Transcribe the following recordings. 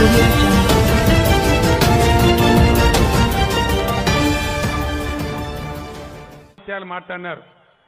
audio jungle. విషయాలు మాట్లాడినారు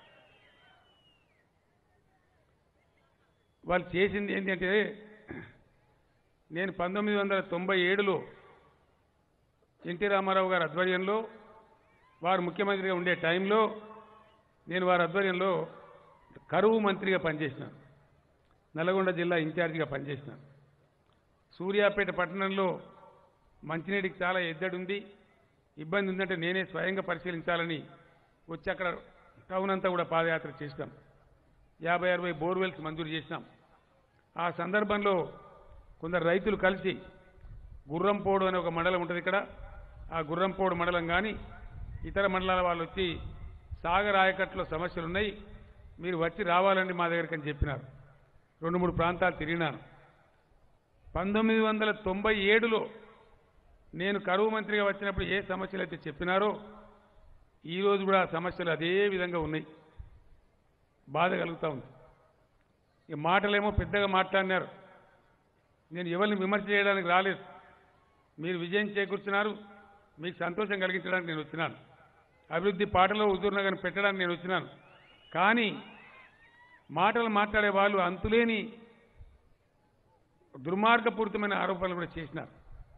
వాళ్ళు చేసింది ఏంటంటే నేను పంతొమ్మిది వందల తొంభై ఏడులో ఎన్టీ రామారావు గారి ఆధ్వర్యంలో వారు ముఖ్యమంత్రిగా ఉండే టైంలో నేను వారి ఆధ్వర్యంలో కరువు మంత్రిగా పనిచేసినాను నల్గొండ జిల్లా ఇన్ఛార్జిగా పనిచేసినాను సూర్యాపేట పట్టణంలో మంచినీటికి చాలా ఎద్దడుంది ఇబ్బంది ఉందంటే నేనే స్వయంగా పరిశీలించాలని వచ్చి అక్కడ టౌన్ అంతా కూడా పాదయాత్ర చేసినాం యాభై అరవై బోర్వెల్స్ మంజూరు చేసినాం ఆ సందర్భంలో కొందరు రైతులు కలిసి గుర్రంపోడు అనే ఒక మండలం ఉంటుంది ఇక్కడ ఆ గుర్రంపోడు మండలం కానీ ఇతర మండలాల వాళ్ళు వచ్చి సాగర్ ఆయకట్లో సమస్యలు ఉన్నాయి మీరు వచ్చి రావాలండి మా దగ్గరికి అని చెప్పినారు రెండు మూడు ప్రాంతాలు తిరిగినాను పంతొమ్మిది వందల తొంభై ఏడులో నేను కరువు మంత్రిగా వచ్చినప్పుడు ఏ సమస్యలు అయితే చెప్పినారో ఈరోజు కూడా ఆ సమస్యలు అదే విధంగా ఉన్నాయి బాధ కలుగుతూ ఉంది ఈ మాటలేమో పెద్దగా మాట్లాడినారు నేను ఎవరిని విమర్శ చేయడానికి రాలేదు మీరు విజయం చేకూర్చున్నారు మీకు సంతోషం కలిగించడానికి నేను వచ్చినాను అభివృద్ధి పాటలో హుజూర్నగర్ని పెట్టడానికి నేను వచ్చినాను కానీ మాటలు మాట్లాడే వాళ్ళు అంతులేని దుర్మార్గపూరితమైన ఆరోపణలు కూడా చేసినారు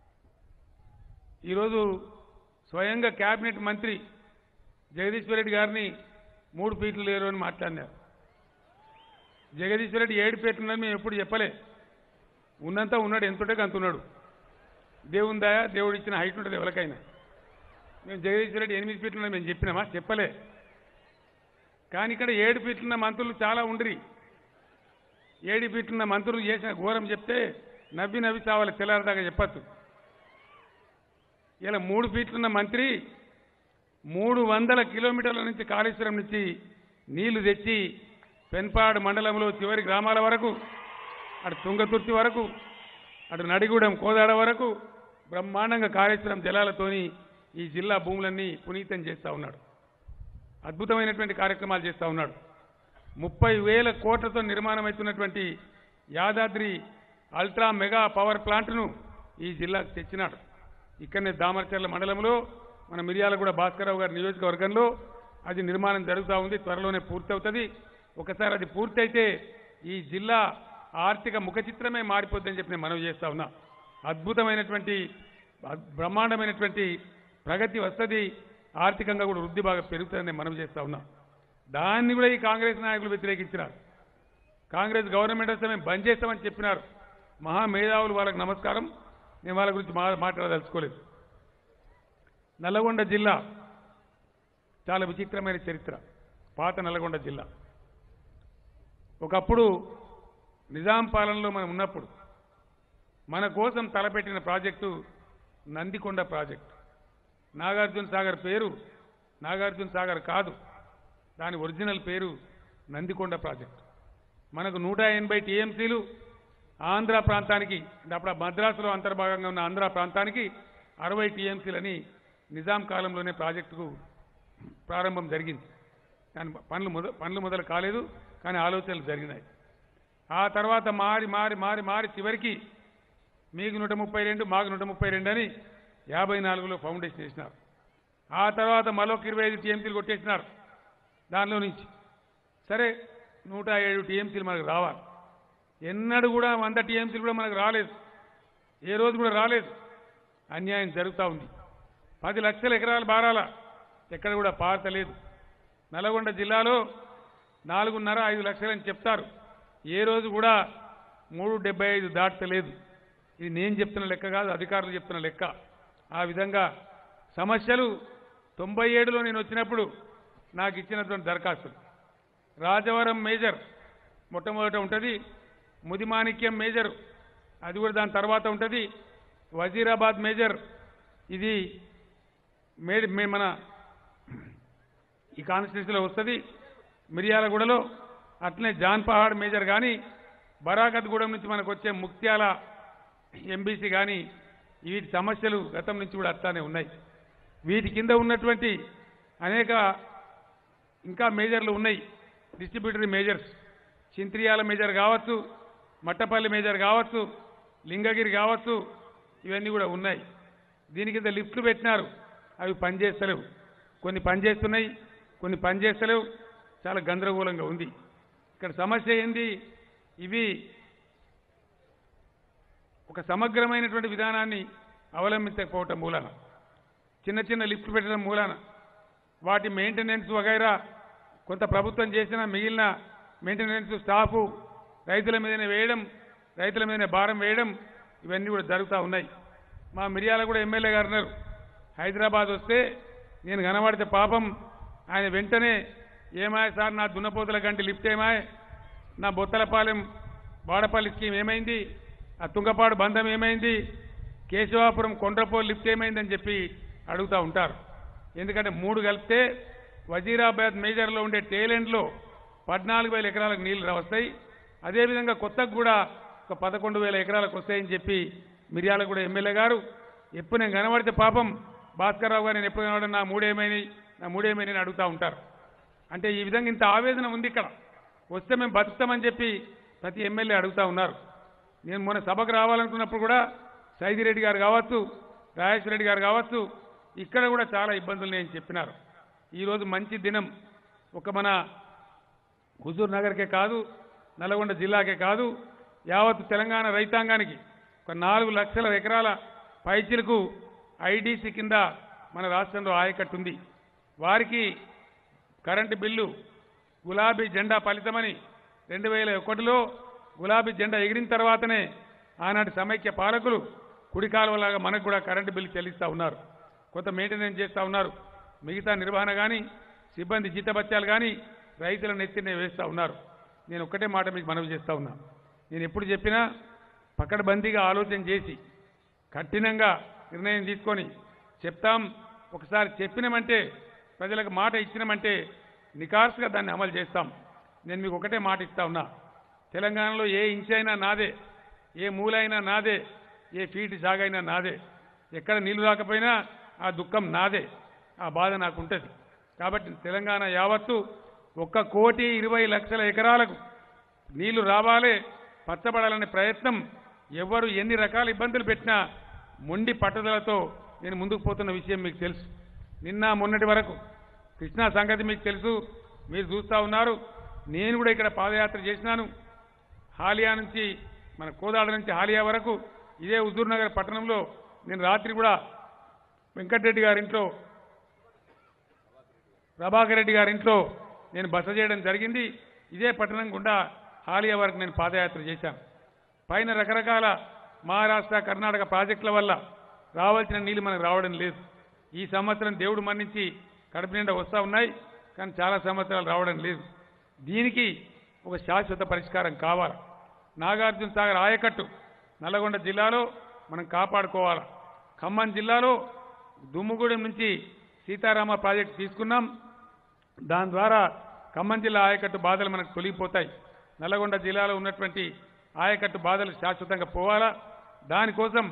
ఈరోజు స్వయంగా కేబినెట్ మంత్రి జగదీశ్వర్ రెడ్డి గారిని మూడు ఫీట్లు లేరు అని మాట్లాడినారు జగదీశ్వర్ రెడ్డి ఏడు ఫీట్లు ఉందని మేము ఎప్పుడు చెప్పలే ఉన్నంత ఉన్నాడు ఎంతుంటే అంత ఉన్నాడు దేవుని దయ దేవుడు ఇచ్చిన హైట్ ఉంటుంది ఎవరికైనా మేము జగదీశ్వర్ రెడ్డి ఎనిమిది ఫీట్లు ఉన్నది మేము చెప్పినామా చెప్పలే కానీ ఇక్కడ ఏడు ఫీట్లున్న మంత్రులు చాలా ఉండ్రి ఏడు ఫీట్లున్న మంత్రులు చేసిన ఘోరం చెప్తే నవ్వి నవ్వి చావాలి తెల్లారదాకా చెప్పచ్చు ఇలా మూడు ఫీట్లున్న మంత్రి మూడు వందల కిలోమీటర్ల నుంచి కాళేశ్వరం నుంచి నీళ్లు తెచ్చి పెన్పాడు మండలంలో చివరి గ్రామాల వరకు అటు తుంగతుర్తి వరకు అటు నడిగూడెం కోదాడ వరకు బ్రహ్మాండంగా కాళేశ్వరం జలాలతోని ఈ జిల్లా భూములన్నీ పునీతం చేస్తూ ఉన్నాడు అద్భుతమైనటువంటి కార్యక్రమాలు చేస్తూ ఉన్నాడు ముప్పై వేల కోట్లతో నిర్మాణం అవుతున్నటువంటి యాదాద్రి అల్ట్రా మెగా పవర్ ప్లాంట్ను ఈ జిల్లాకు తెచ్చినాడు ఇక్కడనే దామరచర్ల మండలంలో మన మిర్యాలగూడ భాస్కరరావు గారి నియోజకవర్గంలో అది నిర్మాణం జరుగుతూ ఉంది త్వరలోనే పూర్తవుతుంది ఒకసారి అది పూర్తయితే ఈ జిల్లా ఆర్థిక ముఖ చిత్రమే మారిపోద్దని చెప్పి నేను మనవి చేస్తా ఉన్నా అద్భుతమైనటువంటి అద్- బ్రహ్మాండమైనటువంటి ప్రగతి వస్తుంది ఆర్థికంగా కూడా వృద్ధి బాగా పెరుగుతుందని నేను మనవి చేస్తా ఉన్నా దాన్ని కూడా ఈ కాంగ్రెస్ నాయకులు వ్యతిరేకించినారు కాంగ్రెస్ గవర్నమెంట్ వస్తే మేము బంద్ చేస్తామని చెప్పినారు మహా మేధావులు వాళ్ళకి నమస్కారం నేను వాళ్ళ గురించి మా మాట్లాడదలుచుకోలేదు నల్లగొండ జిల్లా చాలా విచిత్రమైన చరిత్ర పాత నల్లగొండ జిల్లా ఒకప్పుడు నిజాం పాలనలో మనం ఉన్నప్పుడు మన కోసం తలపెట్టిన ప్రాజెక్టు నందికొండ ప్రాజెక్టు నాగార్జున సాగర్ పేరు నాగార్జున సాగర్ కాదు దాని ఒరిజినల్ పేరు నందికొండ ప్రాజెక్టు మనకు నూట ఎనభై టీఎంసీలు ఆంధ్ర ప్రాంతానికి అంటే అప్పుడు ఆ మద్రాసులో అంతర్భాగంగా ఉన్న ఆంధ్ర ప్రాంతానికి అరవై టీఎంసీలని నిజాం కాలంలోనే ప్రాజెక్టుకు ప్రారంభం జరిగింది కానీ పనులు మొద పనులు మొదలు కాలేదు కానీ ఆలోచనలు జరిగినాయి ఆ తర్వాత మారి మారి మారి మారి చివరికి మీకు నూట ముప్పై రెండు మాకు నూట ముప్పై రెండు అని యాభై నాలుగులో ఫౌండేషన్ వేసినారు ఆ తర్వాత మరొక ఇరవై ఐదు టీఎంసీలు కొట్టేసినారు దానిలో నుంచి సరే నూట ఏడు టీఎంసీలు మనకు రావాలి ఎన్నడూ కూడా వంద టీఎంసీలు కూడా మనకు రాలేదు ఏ రోజు కూడా రాలేదు అన్యాయం జరుగుతూ ఉంది పది లక్షల ఎకరాలు బారాల ఎక్కడ కూడా పారతలేదు నల్గొండ జిల్లాలో నాలుగున్నర ఐదు లక్షలని చెప్తారు ఏ రోజు కూడా మూడు డెబ్బై ఐదు దాటలేదు ఇది నేను చెప్తున్న లెక్క కాదు అధికారులు చెప్తున్న లెక్క ఆ విధంగా సమస్యలు తొంభై ఏడులో నేను వచ్చినప్పుడు నాకు ఇచ్చినటువంటి దరఖాస్తులు రాజవరం మేజర్ మొట్టమొదట ఉంటుంది ముదిమాణిక్యం మేజర్ అది కూడా దాని తర్వాత ఉంటుంది వజీరాబాద్ మేజర్ ఇది మే మే- మన ఈ కాన్స్టిట్యూన్సీలో వస్తుంది మిర్యాలగూడలో అట్లనే జాన్ పహాడ్ మేజర్ కానీ బరాకత్గూడెం నుంచి మనకు వచ్చే ముక్త్యాల ఎంబీసీ కానీ వీటి సమస్యలు గతం నుంచి కూడా అట్లానే ఉన్నాయి వీటి కింద ఉన్నటువంటి అనేక ఇంకా మేజర్లు ఉన్నాయి డిస్ట్రిబ్యూటరీ మేజర్స్ చింత్రియాల మేజర్ కావచ్చు మట్టపల్లి మేజర్ కావచ్చు లింగగిరి కావచ్చు ఇవన్నీ కూడా ఉన్నాయి దీని కింద లిఫ్ట్లు పెట్టినారు అవి పనిచేస్తలేవు కొన్ని పనిచేస్తున్నాయి కొన్ని పనిచేస్తలేవు చాలా గందరగోళంగా ఉంది ఇక్కడ సమస్య ఏంది ఇవి ఒక సమగ్రమైనటువంటి విధానాన్ని అవలంబించకపోవటం మూలాన చిన్న చిన్న లిఫ్ట్లు పెట్టడం మూలాన వాటి మెయింటెనెన్స్ వగైరా కొంత ప్రభుత్వం చేసిన మిగిలిన మెయింటెనెన్స్ స్టాఫు రైతుల మీదనే వేయడం రైతుల మీదనే భారం వేయడం ఇవన్నీ కూడా జరుగుతూ ఉన్నాయి మా మిర్యాల కూడా ఎమ్మెల్యే గారు ఉన్నారు హైదరాబాద్ వస్తే నేను కనబడితే పాపం ఆయన వెంటనే ఏమాయ సార్ నా దున్నపోతుల గంటి లిఫ్ట్ ఏమాయ నా బొత్తలపాలెం వాడపల్లి స్కీమ్ ఏమైంది ఆ తుంగపాడు బంధం ఏమైంది కేశవాపురం కొండ్రపోలు లిఫ్ట్ ఏమైందని చెప్పి అడుగుతూ ఉంటారు ఎందుకంటే మూడు కలిపితే వజీరాబాద్ మేజర్లో ఉండే టేలెంట్లో పద్నాలుగు వేల ఎకరాలకు నీళ్లు వస్తాయి అదేవిధంగా కొత్తకు కూడా ఒక పదకొండు వేల ఎకరాలకు వస్తాయని చెప్పి మిర్యాల కూడా ఎమ్మెల్యే గారు ఎప్పుడు నేను కనబడితే పాపం భాస్కర్ రావు గారు నేను ఎప్పుడు కనబడి నా మూడేమైనాయి నా మూడేమైనాయి అని అడుగుతూ ఉంటారు అంటే ఈ విధంగా ఇంత ఆవేదన ఉంది ఇక్కడ వస్తే మేము బతుకుతామని చెప్పి ప్రతి ఎమ్మెల్యే అడుగుతా ఉన్నారు నేను మొన్న సభకు రావాలనుకున్నప్పుడు కూడా సైదిరెడ్డి గారు కావచ్చు రాజేశ్వర రెడ్డి గారు కావచ్చు ఇక్కడ కూడా చాలా ఇబ్బందులు నేను చెప్పినారు ఈరోజు మంచి దినం ఒక మన హుజూర్ నగర్కే కాదు నల్గొండ జిల్లాకే కాదు యావత్ తెలంగాణ రైతాంగానికి ఒక నాలుగు లక్షల ఎకరాల పైచిలకు ఐడీసీ కింద మన రాష్ట్రంలో ఆయకట్టు ఉంది వారికి కరెంటు బిల్లు గులాబీ జెండా ఫలితమని రెండు వేల ఒకటిలో గులాబీ జెండా ఎగిరిన తర్వాతనే ఆనాటి సమైక్య పాలకులు కుడి కాలువలాగా మనకు కూడా కరెంటు బిల్లు చెల్లిస్తూ ఉన్నారు కొంత మెయింటెనెన్స్ చేస్తూ ఉన్నారు మిగతా నిర్వహణ కానీ సిబ్బంది జీతభత్యాలు కానీ రైతుల నెత్తినే వేస్తూ ఉన్నారు నేను ఒక్కటే మాట మీకు మనవి చేస్తూ ఉన్నా నేను ఎప్పుడు చెప్పినా పకడ్బందీగా ఆలోచన చేసి కఠినంగా నిర్ణయం తీసుకొని చెప్తాం ఒకసారి చెప్పినామంటే ప్రజలకు మాట ఇచ్చినామంటే నికార్సుగా దాన్ని అమలు చేస్తాం నేను మీకు ఒకటే మాట ఇస్తా ఉన్నా తెలంగాణలో ఏ ఇంచ్ అయినా నాదే ఏ మూలైనా నాదే ఏ ఫీట్ జాగైనా నాదే ఎక్కడ నీళ్లు రాకపోయినా ఆ దుఃఖం నాదే ఆ బాధ నాకు ఉంటుంది కాబట్టి తెలంగాణ యావత్తు ఒక్క కోటి ఇరవై లక్షల ఎకరాలకు నీళ్లు రావాలే పచ్చబడాలనే ప్రయత్నం ఎవరు ఎన్ని రకాల ఇబ్బందులు పెట్టినా మొండి పట్టుదలతో నేను ముందుకు పోతున్న విషయం మీకు తెలుసు నిన్న మొన్నటి వరకు కృష్ణా సంగతి మీకు తెలుసు మీరు చూస్తూ ఉన్నారు నేను కూడా ఇక్కడ పాదయాత్ర చేసినాను హాలియా నుంచి మన కోదాడ నుంచి హాలియా వరకు ఇదే హుజూర్ నగర్ పట్టణంలో నేను రాత్రి కూడా వెంకటరెడ్డి గారింట్లో ప్రభాకర్ రెడ్డి గారింట్లో నేను బస చేయడం జరిగింది ఇదే పట్టణం గుండా హాలియా వరకు నేను పాదయాత్ర చేశాను పైన రకరకాల మహారాష్ట్ర కర్ణాటక ప్రాజెక్టుల వల్ల రావాల్సిన నీళ్లు మనకు రావడం లేదు ఈ సంవత్సరం దేవుడు మన్నించి కడుపు నిండా వస్తూ ఉన్నాయి కానీ చాలా సంవత్సరాలు రావడం లేదు దీనికి ఒక శాశ్వత పరిష్కారం కావాలి నాగార్జున సాగర్ ఆయకట్టు నల్లగొండ జిల్లాలో మనం కాపాడుకోవాలి ఖమ్మం జిల్లాలో దుమ్ముగూడెం నుంచి సీతారామ ప్రాజెక్టు తీసుకున్నాం దాని ద్వారా ఖమ్మం జిల్లా ఆయకట్టు బాధలు మనకు తొలగిపోతాయి నల్లగొండ జిల్లాలో ఉన్నటువంటి ఆయకట్టు బాధలు శాశ్వతంగా పోవాలా దానికోసం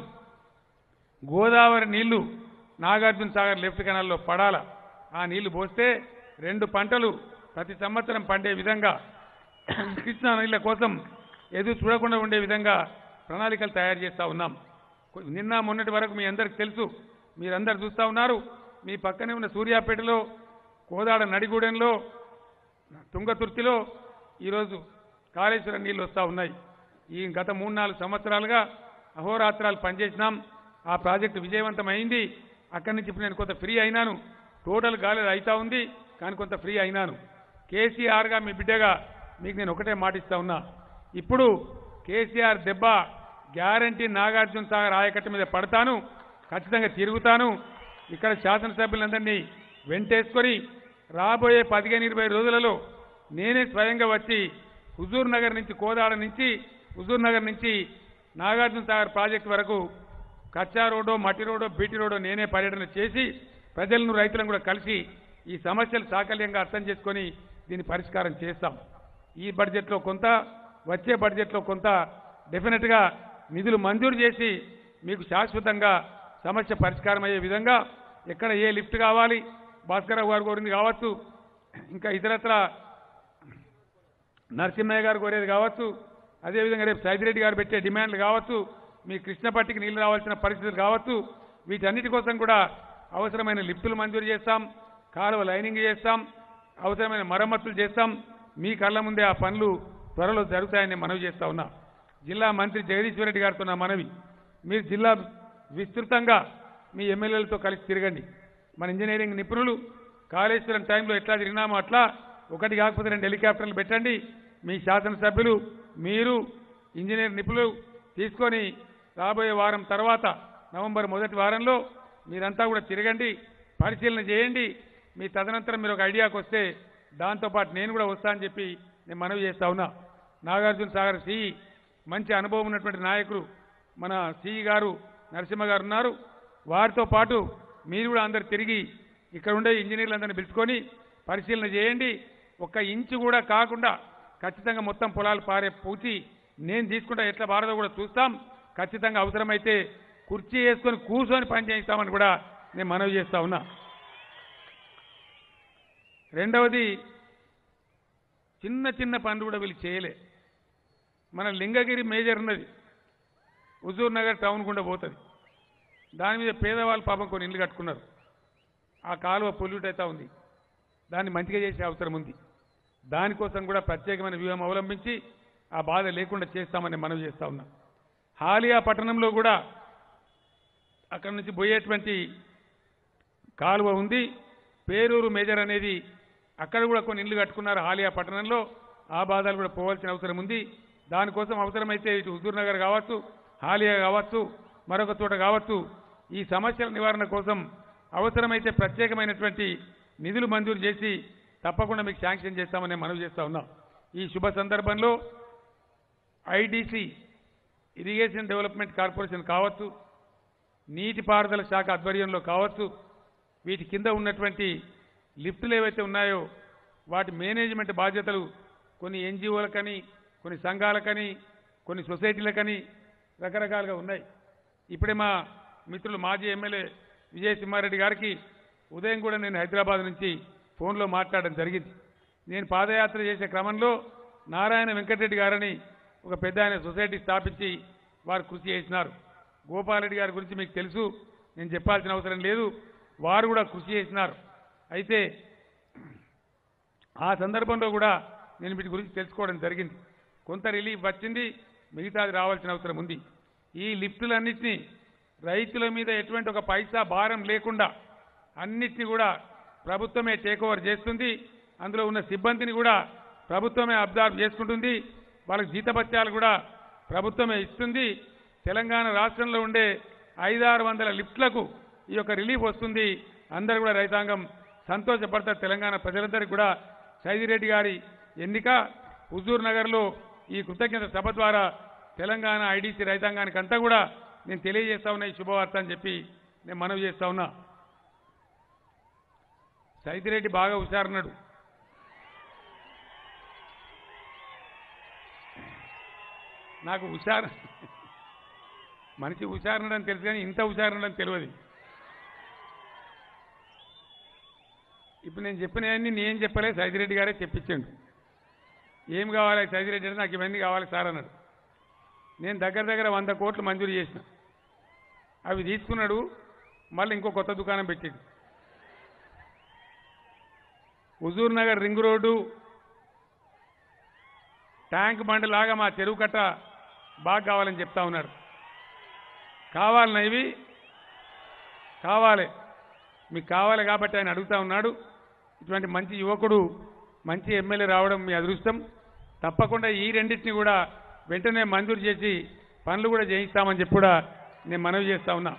గోదావరి నీళ్లు నాగార్జున సాగర్ లెఫ్ట్ కెనాల్లో పడాలా ఆ నీళ్లు పోస్తే రెండు పంటలు ప్రతి సంవత్సరం పండే విధంగా కృష్ణా నీళ్ల కోసం ఎదురు చూడకుండా ఉండే విధంగా ప్రణాళికలు తయారు చేస్తూ ఉన్నాం కొ- నిన్న మొన్నటి వరకు మీ అందరికి తెలుసు మీరందరు చూస్తూ ఉన్నారు మీ పక్కనే ఉన్న సూర్యాపేటలో కోదాడ నడిగూడెంలో తుంగతుర్తిలో ఈరోజు కాళేశ్వరం నీళ్లు వస్తూ ఉన్నాయి ఈ గత మూడు నాలుగు సంవత్సరాలుగా అహోరాత్రాలు పనిచేసినాం ఆ ప్రాజెక్టు విజయవంతమైంది అక్కడి నుంచి ఇప్పుడు నేను కొంత ఫ్రీ అయినాను టోటల్ గాలి అవుతా ఉంది కానీ కొంత ఫ్రీ అయినాను కేసీఆర్గా మీ బిడ్డగా మీకు నేను ఒకటే మాటిస్తా ఉన్నా ఇప్పుడు కేసీఆర్ దెబ్బ గ్యారంటీ నాగార్జున సాగర్ ఆయకట్టు మీద పడతాను ఖచ్చితంగా తిరుగుతాను ఇక్కడ శాసనసభ్యులందరినీ వెంటేసుకొని రాబోయే పదిహేను ఇరవై రోజులలో నేనే స్వయంగా వచ్చి హుజూర్ నగర్ నుంచి కోదాడ నుంచి హుజూర్ నగర్ నుంచి నాగార్జున సాగర్ ప్రాజెక్టు వరకు కచ్చా రోడో మట్టి రోడో బీటీ రోడో నేనే పర్యటన చేసి ప్రజలను రైతులను కూడా కలిసి ఈ సమస్యలు సాకల్యంగా అర్థం చేసుకొని దీని పరిష్కారం చేస్తాం ఈ బడ్జెట్లో కొంత వచ్చే బడ్జెట్లో కొంత డెఫినెట్గా నిధులు మంజూరు చేసి మీకు శాశ్వతంగా సమస్య పరిష్కారం అయ్యే విధంగా ఎక్కడ ఏ లిఫ్ట్ కావాలి భాస్కరరావు గారు కోరింది కావచ్చు ఇంకా ఇతరత్ర నరసింహయ్య గారు కోరేది కావచ్చు అదేవిధంగా రేపు సైదిరెడ్డి గారు పెట్టే డిమాండ్లు కావచ్చు మీ కృష్ణపట్టికి నీళ్లు రావాల్సిన పరిస్థితులు కావచ్చు వీటన్నిటి కోసం కూడా అవసరమైన లిఫ్టులు మంజూరు చేస్తాం కాలువ లైనింగ్ చేస్తాం అవసరమైన మరమ్మతులు చేస్తాం మీ కళ్ళ ముందే ఆ పనులు త్వరలో జరుగుతాయని నేను మనవి చేస్తా ఉన్నా జిల్లా మంత్రి జగదీశ్వర్ రెడ్డి గారితో నా మనవి మీరు జిల్లా విస్తృతంగా మీ ఎమ్మెల్యేలతో కలిసి తిరగండి మన ఇంజనీరింగ్ నిపుణులు కాళేశ్వరం టైంలో ఎట్లా తిరిగినామో అట్లా ఒకటి కాకపోతే రెండు హెలికాప్టర్లు పెట్టండి మీ శాసనసభ్యులు మీరు ఇంజనీర్ నిపుణులు తీసుకొని రాబోయే వారం తర్వాత నవంబర్ మొదటి వారంలో మీరంతా కూడా తిరగండి పరిశీలన చేయండి మీ తదనంతరం మీరు ఒక ఐడియాకి వస్తే దాంతోపాటు నేను కూడా వస్తా అని చెప్పి నేను మనవి చేస్తా ఉన్నా నాగార్జున సాగర్ సిఈ మంచి అనుభవం ఉన్నటువంటి నాయకులు మన సిఈ గారు నరసింహ గారు ఉన్నారు వారితో పాటు మీరు కూడా అందరు తిరిగి ఇక్కడ ఉండే ఇంజనీర్లందరినీ పిలుచుకొని పరిశీలన చేయండి ఒక్క ఇంచు కూడా కాకుండా ఖచ్చితంగా మొత్తం పొలాలు పారే పూచి నేను తీసుకుంటా ఎట్లా బారదో కూడా చూస్తాం ఖచ్చితంగా అవసరమైతే కుర్చీ వేసుకొని కూర్చొని పని చేయిస్తామని కూడా నేను మనవి చేస్తా ఉన్నా రెండవది చిన్న చిన్న పనులు కూడా వీళ్ళు చేయలే మన లింగగిరి మేజర్ ఉన్నది హుజూర్ నగర్ టౌన్ గుండా పోతుంది దాని మీద పేదవాళ్ళు పాపం కొన్ని ఇల్లు కట్టుకున్నారు ఆ కాలువ పొల్యూట్ అవుతా ఉంది దాన్ని మంచిగా చేసే అవసరం ఉంది దానికోసం కూడా ప్రత్యేకమైన వ్యూహం అవలంబించి ఆ బాధ లేకుండా చేస్తామని మనవి చేస్తా ఉన్నా హాలియా పట్టణంలో కూడా అక్కడ నుంచి పోయేటువంటి కాలువ ఉంది పేరూరు మేజర్ అనేది అక్కడ కూడా కొన్ని ఇల్లు కట్టుకున్నారు హాలియా పట్టణంలో ఆ బాధలు కూడా పోవాల్సిన అవసరం ఉంది దానికోసం అవసరమైతే ఇటు హుజూర్ నగర్ కావచ్చు హాలియా కావచ్చు మరొక చోట కావచ్చు ఈ సమస్యల నివారణ కోసం అవసరమైతే ప్రత్యేకమైనటువంటి నిధులు మంజూరు చేసి తప్పకుండా మీకు శాంక్షన్ చేస్తామని నేను మనవి చేస్తా ఉన్నాం ఈ శుభ సందర్భంలో ఐడిసి ఇరిగేషన్ డెవలప్మెంట్ కార్పొరేషన్ కావచ్చు నీటిపారుదల శాఖ ఆధ్వర్యంలో కావచ్చు వీటి కింద ఉన్నటువంటి లిఫ్టులు ఏవైతే ఉన్నాయో వాటి మేనేజ్మెంట్ బాధ్యతలు కొన్ని ఎన్జిఓలకని కొన్ని సంఘాలకని కొన్ని సొసైటీలకని రకరకాలుగా ఉన్నాయి ఇప్పుడే మా మిత్రులు మాజీ ఎమ్మెల్యే విజయసింహారెడ్డి గారికి ఉదయం కూడా నేను హైదరాబాద్ నుంచి ఫోన్లో మాట్లాడడం జరిగింది నేను పాదయాత్ర చేసే క్రమంలో నారాయణ వెంకటరెడ్డి గారని ఒక పెద్ద ఆయన సొసైటీ స్థాపించి వారు కృషి చేసినారు గోపాలరెడ్డి గారి గురించి మీకు తెలుసు నేను చెప్పాల్సిన అవసరం లేదు వారు కూడా కృషి చేసినారు అయితే ఆ సందర్భంలో కూడా నేను వీటి గురించి తెలుసుకోవడం జరిగింది కొంత రిలీఫ్ వచ్చింది మిగతాది రావాల్సిన అవసరం ఉంది ఈ లిఫ్టులన్నింటినీ రైతుల మీద ఎటువంటి ఒక పైసా భారం లేకుండా అన్నిటిని కూడా ప్రభుత్వమే టేక్ ఓవర్ చేస్తుంది అందులో ఉన్న సిబ్బందిని కూడా ప్రభుత్వమే అబ్జర్వ్ చేసుకుంటుంది వాళ్ళకి జీతభత్యాలు కూడా ప్రభుత్వమే ఇస్తుంది తెలంగాణ రాష్ట్రంలో ఉండే ఐదారు వందల లిఫ్ట్లకు ఈ యొక్క రిలీఫ్ వస్తుంది అందరూ కూడా రైతాంగం సంతోషపడతారు తెలంగాణ ప్రజలందరికీ కూడా సైదిరెడ్డి గారి ఎన్నిక హుజూర్ నగర్లో ఈ కృతజ్ఞత సభ ద్వారా తెలంగాణ ఐడీసీ రైతాంగానికి అంతా కూడా నేను తెలియజేస్తా ఉన్నా ఈ శుభవార్త అని చెప్పి నేను మనవి చేస్తా ఉన్నా సైదిరెడ్డి బాగా హుషారున్నాడు నాకు హుషారు మనిషి హుషారున్నాడని తెలుసు కానీ ఇంత హుషారున్నాడని తెలియదు ఇప్పుడు నేను చెప్పినవన్నీ నేను చెప్పలే సైదిరెడ్డి గారే చెప్పించండు ఏం కావాలి సైదిరెడ్డి అంటే నాకు ఇవన్నీ కావాలి సార్ అన్నాడు నేను దగ్గర దగ్గర వంద కోట్లు మంజూరు చేసిన అవి తీసుకున్నాడు మళ్ళీ ఇంకో కొత్త దుకాణం పెట్టాడు Huzur Nagar ring road tank bund లాగా మా చెరువు కట్ట బాగా కావాలని చెప్తా ఉన్నాడు కావాలన్నా ఇవి కావాలి మీకు కావాలి కాబట్టి ఆయన అడుగుతా ఉన్నాడు ఇటువంటి మంచి యువకుడు మంచి ఎమ్మెల్యే రావడం మీ అదృష్టం తప్పకుండా ఈ రెండింటిని కూడా వెంటనే మంజూరు చేసి పనులు కూడా చేయిస్తామని చెప్పి కూడా నేను మనవి చేస్తా ఉన్నా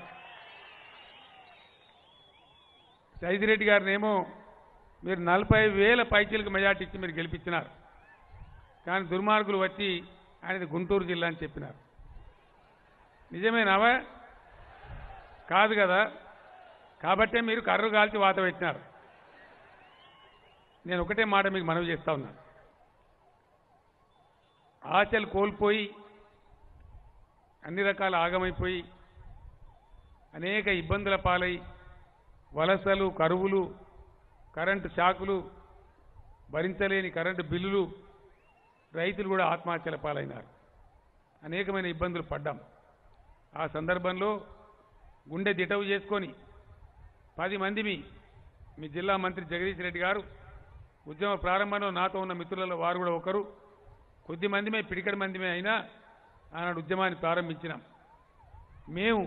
సైదిరెడ్డి గారిని ఏమో మీరు నలభై వేల పైచీలకు మెజార్టీ ఇచ్చి మీరు గెలిపించినారు కానీ దుర్మార్గులు వచ్చి ఆయనది గుంటూరు జిల్లా అని చెప్పినారు నిజమేనావా కాదు కదా కాబట్టే మీరు కర్రు కాల్చి వాత పెట్టినారు నేను ఒకటే మాట మీకు మనవి చేస్తా ఉన్నాను ఆశలు కోల్పోయి అన్ని రకాల ఆగమైపోయి అనేక ఇబ్బందుల పాలై వలసలు కరువులు కరెంటు షాకులు భరించలేని కరెంటు బిల్లులు రైతులు కూడా ఆత్మహత్యల పాలైనారు అనేకమైన ఇబ్బందులు పడ్డాం ఆ సందర్భంలో గుండె దిటవు చేసుకొని పది మంది మీ మీ జిల్లా మంత్రి జగదీష్ రెడ్డి గారు ఉద్యమ ప్రారంభంలో నాతో ఉన్న మిత్రులలో వారు కూడా ఒకరు కొద్ది మందిమే పిడికడి మందిమే అయినా ఆనాడు ఉద్యమాన్ని ప్రారంభించినాం మేము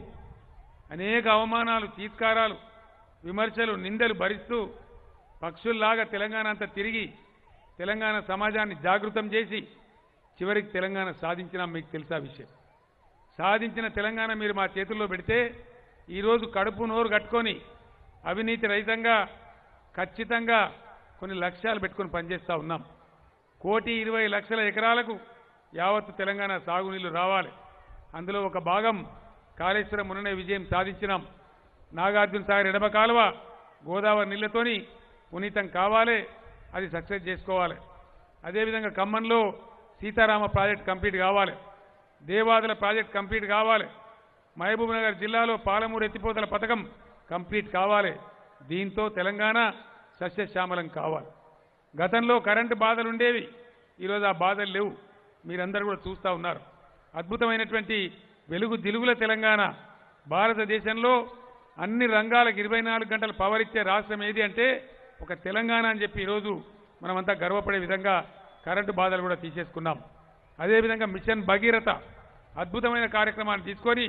అనేక అవమానాలు చీత్కారాలు విమర్శలు నిందలు భరిస్తూ పక్షుల్లాగా తెలంగాణ అంతా తిరిగి తెలంగాణ సమాజాన్ని జాగృతం చేసి చివరికి తెలంగాణ సాధించినా మీకు తెలుసా విషయం సాధించిన తెలంగాణ మీరు మా చేతుల్లో పెడితే ఈరోజు కడుపు నోరు కట్టుకొని అవినీతి రహితంగా ఖచ్చితంగా కొన్ని లక్ష్యాలు పెట్టుకొని పనిచేస్తూ ఉన్నాం కోటి ఇరవై లక్షల ఎకరాలకు యావత్తు తెలంగాణ సాగునీళ్లు రావాలి అందులో ఒక భాగం కాళేశ్వరం ముననే విజయం సాధించినాం నాగార్జున సాగర్ ఎడమ కాలువ గోదావరి నీళ్లతోని పునీతం కావాలి అది సక్సెస్ చేసుకోవాలి అదేవిధంగా ఖమ్మంలో సీతారామ ప్రాజెక్ట్ కంప్లీట్ కావాలి దేవాదుల ప్రాజెక్ట్ కంప్లీట్ కావాలి మహబూబ్ నగర్ జిల్లాలో పాలమూరు ఎత్తిపోతల పథకం కంప్లీట్ కావాలి దీంతో తెలంగాణ సస్యశ్యామలం కావాలి గతంలో కరెంటు బాధలు ఉండేవి ఈరోజు ఆ బాధలు లేవు మీరందరూ కూడా చూస్తూ ఉన్నారు అద్భుతమైనటువంటి వెలుగు దిలుగుల తెలంగాణ భారతదేశంలో అన్ని రంగాలకు ఇరవై నాలుగు గంటలు పవర్ ఇచ్చే రాష్ట్రం ఏది అంటే ఒక తెలంగాణ అని చెప్పి ఈరోజు మనమంతా గర్వపడే విధంగా కరెంటు బాధలు కూడా తీసేసుకున్నాం అదేవిధంగా మిషన్ భగీరథ అద్భుతమైన కార్యక్రమాన్ని తీసుకొని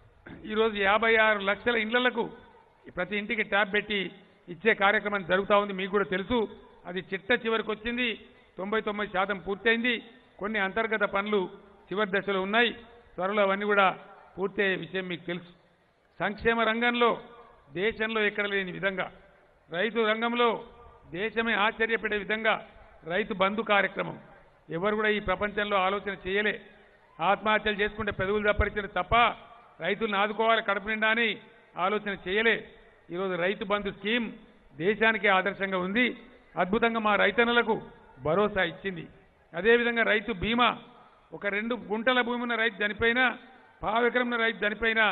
ఈరోజు యాభై ఆరు లక్షల ఇండ్లకు ప్రతి ఇంటికి ట్యాబ్ పెట్టి ఇచ్చే కార్యక్రమం జరుగుతూ ఉంది మీకు కూడా తెలుసు అది చిట్ట చివరికి వచ్చింది తొంభై తొమ్మిది శాతం పూర్తయింది కొన్ని అంతర్గత పనులు చివరి దశలో ఉన్నాయి త్వరలో అవన్నీ కూడా పూర్తయ్యే విషయం మీకు తెలుసు సంక్షేమ రంగంలో దేశంలో ఎక్కడ లేని విధంగా రైతు రంగంలో దేశమే ఆశ్చర్యపడే విధంగా రైతు బంధు కార్యక్రమం ఎవరు కూడా ఈ ప్రపంచంలో ఆలోచన చేయలే ఆత్మహత్యలు చేసుకుంటే పెదవులు తప్పరిచిన తప్ప రైతులను ఆదుకోవాలి కడుపు నిండా అని ఆలోచన చేయలే ఈరోజు రైతు బంధు స్కీమ్ దేశానికి ఆదర్శంగా ఉంది అద్భుతంగా మా రైతన్నలకు భరోసా ఇచ్చింది అదేవిధంగా రైతు బీమా ఒక రెండు గుంటల భూమి ఉన్న రైతు చనిపోయినా పావెకరం ఉన్న రైతు చనిపోయినా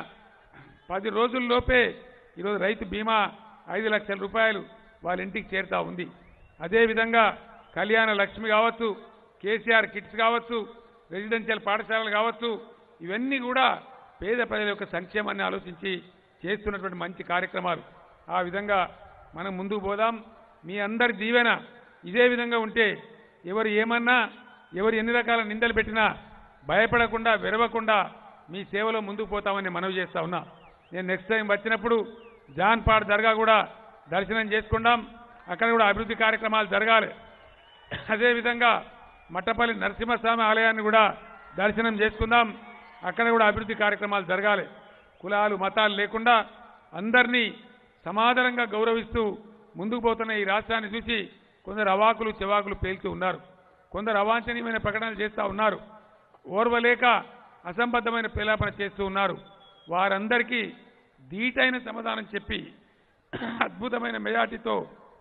పది రోజుల్లోపే ఈరోజు రైతు బీమా ఐదు లక్షల రూపాయలు వాళ్ళ ఇంటికి చేరుతా ఉంది అదేవిధంగా కళ్యాణ లక్ష్మి కావచ్చు కేసీఆర్ కిట్స్ కావచ్చు రెసిడెన్షియల్ పాఠశాలలు కావచ్చు ఇవన్నీ కూడా పేద ప్రజల యొక్క సంక్షేమాన్ని ఆలోచించి చేస్తున్నటువంటి మంచి కార్యక్రమాలు ఆ విధంగా మనం ముందుకు పోదాం మీ అందరి దీవెన ఇదే విధంగా ఉంటే ఎవరు ఏమన్నా ఎవరు ఎన్ని రకాల నిందలు పెట్టినా భయపడకుండా విరవకుండా మీ సేవలో ముందుకు పోతామని మనవి చేస్తా ఉన్నా నేను నెక్స్ట్ టైం వచ్చినప్పుడు జాన్పాడ్ దర్గా కూడా దర్శనం చేసుకుందాం అక్కడ కూడా అభివృద్ధి కార్యక్రమాలు జరగాలి అదేవిధంగా మట్టపల్లి నరసింహస్వామి ఆలయాన్ని కూడా దర్శనం చేసుకుందాం అక్కడ కూడా అభివృద్ధి కార్యక్రమాలు జరగాలి కులాలు మతాలు లేకుండా అందరినీ సమాధానంగా గౌరవిస్తూ ముందుకు పోతున్న ఈ రాష్ట్రాన్ని చూసి కొందరు అవాకులు చెవాకులు పేల్చి ఉన్నారు కొందరు అవాంఛనీయమైన ప్రకటనలు చేస్తూ ఉన్నారు ఓర్వలేక అసంబద్ధమైన పేలాపన చేస్తూ ఉన్నారు వారందరికీ ధీటైన సమాధానం చెప్పి అద్భుతమైన మెజార్టీతో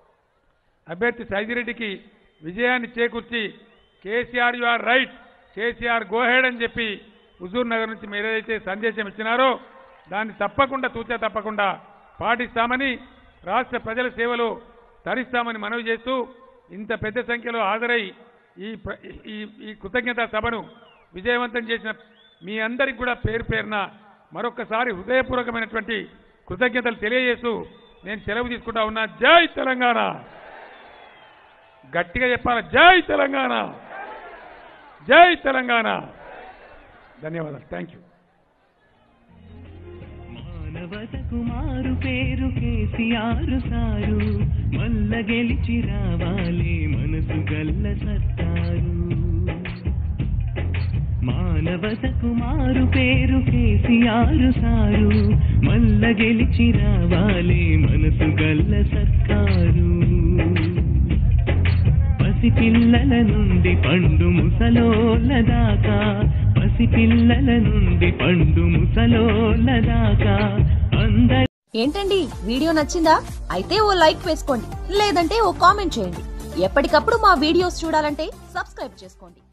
అభ్యర్థి సైదిరెడ్డికి విజయాన్ని చేకూర్చి KCR you are right KCR go ahead అని చెప్పి హుజూర్ నగర్ నుంచి మీరు ఏదైతే సందేశం ఇచ్చినారో దాన్ని తప్పకుండా తూచా తప్పకుండా పాటిస్తామని రాష్ట్ర ప్రజల సేవలో తరిస్తామని మనవి చేస్తూ ఇంత పెద్ద సంఖ్యలో హాజరై ఈ ప్ర- ఈ ఈ కృతజ్ఞతా సభను విజయవంతం చేసిన మీ అందరికి కూడా పేరు పేరున మరొక్కసారి హృదయపూర్వకమైనటువంటి కృతజ్ఞతలు తెలియజేస్తూ నేను సెలవు తీసుకుంటా ఉన్నా జై తెలంగాణ గట్టిగా చెప్పాలి జై తెలంగాణ జై తెలంగాణ ధన్యవాదాలు థ్యాంక్ యూ మానవతకు మారు పేరు కేసీఆర్ సారు మల్ల గెలిచి రావాలి మనసు గల్ల సర్కారు మానవతకు మారు పేరు కేసీఆర్ సారు మల్ల గెలిచి రావాలి మనసు గల్ల సర్కారు పసిపిల్లల నుండి పండు ముసలోళ్ళ దాకా పసిపిల్లల నుండి పండు ముసలోళ్ళ దాకా అందరి ఏంటండి వీడియో నచ్చిందా అయితే ఓ లైక్ వేసుకోండి లేదంటే ఓ కామెంట్ చేయండి ఎప్పటికప్పుడు మా వీడియోస్ చూడాలంటే సబ్స్క్రైబ్ చేసుకోండి